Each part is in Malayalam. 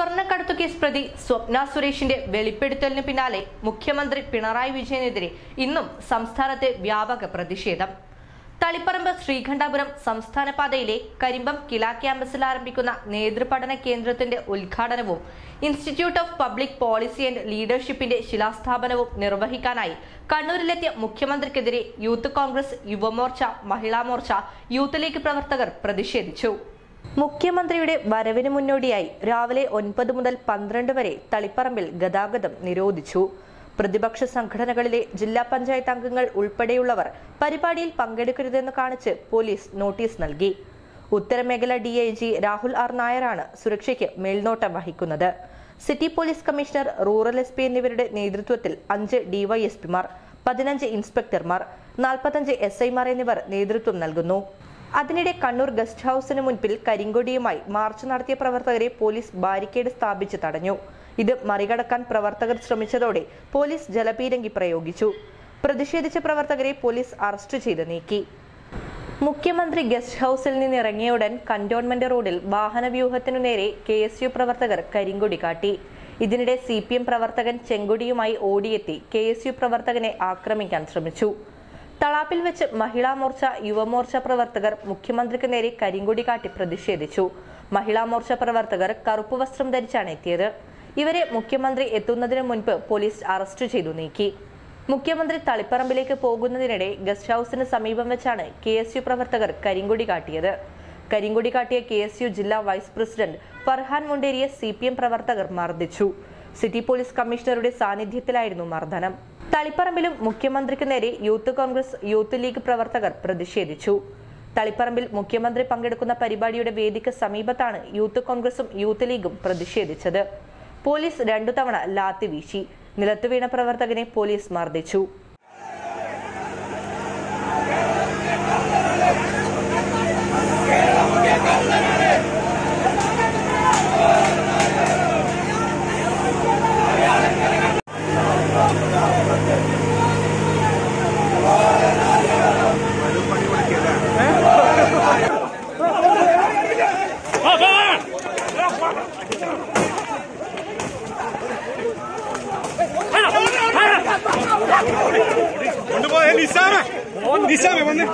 സ്വർണ്ണക്കടത്തു കേസ് പ്രതി സ്വപ്ന സുരേഷിന്റെ വെളിപ്പെടുത്തലിന് പിന്നാലെ മുഖ്യമന്ത്രി പിണറായി വിജയനെതിരെ ഇന്നും സംസ്ഥാനത്തെ വ്യാപക പ്രതിഷേധം തളിപ്പറമ്പ് ശ്രീകണ്ഠാപുരം സംസ്ഥാന പാതയിലെ കരിമ്പം കില ക്യാമ്പസിൽ ആരംഭിക്കുന്ന നേതൃപഠന കേന്ദ്രത്തിന്റെ ഉദ്ഘാടനവും institute of public policy and ലീഡർഷിപ്പിന്റെ ശിലാസ്ഥാപനവും നിർവഹിക്കാനായി കണ്ണൂരിലെത്തിയ മുഖ്യമന്ത്രിക്കെതിരെ youth Congress Yuva Morcha Mahila Morcha youth league പ്രവർത്തകർ പ്രതിഷേധിച്ചു മുഖ്യമന്ത്രിയുടെ വരവിന് മുന്നോടിയായി രാവിലെ ഒൻപത് മുതൽ പന്ത്രണ്ട് വരെ തളിപ്പറമ്പിൽ ഗതാഗതം നിരോധിച്ചു പ്രതിപക്ഷ സംഘടനകളിലെ ജില്ലാ പഞ്ചായത്ത് അംഗങ്ങൾ ഉൾപ്പെടെയുള്ളവർ പരിപാടിയിൽ പങ്കെടുക്കരുതെന്ന് കാണിച്ച് പോലീസ് നോട്ടീസ് നൽകി ഉത്തരമേഖല D I G Rahul R നായരാണ് സുരക്ഷയ്ക്ക് മേൽനോട്ടം വഹിക്കുന്നത് city police commissioner rural S P എന്നിവരുടെ നേതൃത്വത്തിൽ അഞ്ച് ഡിവൈഎസ്പിമാർ പതിനഞ്ച് ഇൻസ്പെക്ടർമാർ നാൽപ്പത്തഞ്ച് എസ് ഐമാർ എന്നിവർ നേതൃത്വം നൽകുന്നു അതിനിടെ കണ്ണൂർ ഗസ്റ്റ് ഹൌസിന് മുൻപിൽ കരിങ്കൊടിയുമായി മാർച്ച് നടത്തിയ പ്രവർത്തകരെ പോലീസ് ബാരിക്കേഡ് സ്ഥാപിച്ച് തടഞ്ഞു ഇത് മറികടക്കാൻ പ്രവർത്തകർ ശ്രമിച്ചതോടെ പോലീസ് ജലപീരങ്കി പ്രയോഗിച്ചു പ്രതിഷേധിച്ച പ്രവർത്തകരെ പോലീസ് അറസ്റ്റ് ചെയ്ത് നീക്കി മുഖ്യമന്ത്രി ഗസ്റ്റ് ഹൌസിൽ നിന്നിറങ്ങിയ ഉടൻ കന്റോൺമെന്റ് റോഡിൽ വാഹനവ്യൂഹത്തിനു നേരെ കെ എസ് യു പ്രവർത്തകർ കരിങ്കൊടി കാട്ടി ഇതിനിടെ സി പി എം പ്രവർത്തകൻ ചെങ്കൊടിയുമായി ഓടിയെത്തി കെ എസ് യു പ്രവർത്തകനെ ആക്രമിക്കാൻ ശ്രമിച്ചു തളാപ്പിൽ വെച്ച് മഹിളാ മോർച്ച യുവമോർച്ച പ്രവർത്തകർ മുഖ്യമന്ത്രിക്ക് നേരെ കരിങ്കൊടി കാട്ടി പ്രതിഷേധിച്ചു മഹിളാ മോർച്ച പ്രവർത്തകർ കറുപ്പ് വസ്ത്രം ധരിച്ചാണ് എത്തിയത് ഇവരെ മുഖ്യമന്ത്രി എത്തുന്നതിന് മുൻപ് പോലീസ് അറസ്റ്റ് ചെയ്തു നീക്കി മുഖ്യമന്ത്രി തളിപ്പറമ്പിലേക്ക് പോകുന്നതിനിടെ ഗസ്റ്റ് ഹൌസിന് സമീപം വെച്ചാണ് കെ എസ് യു പ്രവർത്തകർ കരിങ്കൊടി കാട്ടിയത് കരിങ്കൊടി കാട്ടിയ കെ എസ് യു ജില്ലാ വൈസ് പ്രസിഡന്റ് ഫർഹാൻ മുണ്ടേരിയെ സി പി എം പ്രവർത്തകർ മർദ്ദിച്ചു സിറ്റി പോലീസ് കമ്മീഷണറുടെ സാന്നിധ്യത്തിലായിരുന്നു മർദ്ദനം തളിപ്പറമ്പിലും മുഖ്യമന്ത്രിക്ക് നേരെ യൂത്ത് കോൺഗ്രസ് യൂത്ത് ലീഗ് പ്രവർത്തകർ പ്രതിഷേധിച്ചു തളിപ്പറമ്പിൽ മുഖ്യമന്ത്രി പങ്കെടുക്കുന്ന പരിപാടിയുടെ വേദിക്ക് സമീപത്താണ് യൂത്ത് കോൺഗ്രസും യൂത്ത് ലീഗും പ്രതിഷേധിച്ചത് പോലീസ് രണ്ടു തവണ ലാത്തി വീശി നിലത്തു വീണ പ്രവർത്തകനെ പോലീസ് മർദ്ദിച്ചു കൊണ്ടുപോയ നിസാമ നിസാമ വന്ന്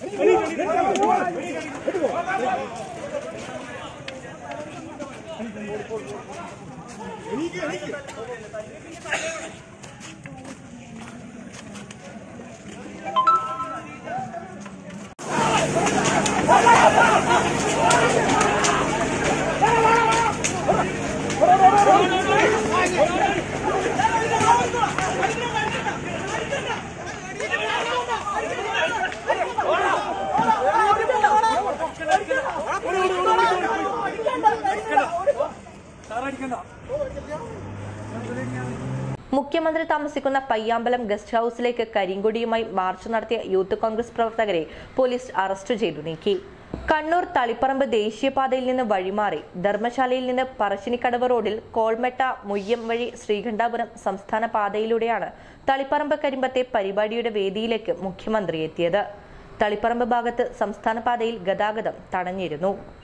മുഖ്യമന്ത്രി താമസിക്കുന്ന പയ്യാമ്പലം ഗസ്റ്റ് ഹൌസിലേക്ക് കരിങ്കൊടിയുമായി മാർച്ച് നടത്തിയ യൂത്ത് കോൺഗ്രസ് പ്രവർത്തകരെ പോലീസ് അറസ്റ്റ് ചെയ്തു നീക്കി കണ്ണൂർ തളിപ്പറമ്പ് ദേശീയപാതയിൽ നിന്ന് വഴിമാറി ധർമ്മശാലയിൽ നിന്ന് പറശ്ശിനിക്കടവ് റോഡിൽ കോൾമെട്ട മുയ്യം വഴി ശ്രീകണ്ഠാപുരം സംസ്ഥാന പാതയിലൂടെയാണ് തളിപ്പറമ്പ് കരിമ്പത്തെ പരിപാടിയുടെ വേദിയിലേക്ക് മുഖ്യമന്ത്രി എത്തിയത് തളിപ്പറമ്പ് ഭാഗത്ത് സംസ്ഥാന പാതയിൽ ഗതാഗതം തടഞ്ഞിരുന്നു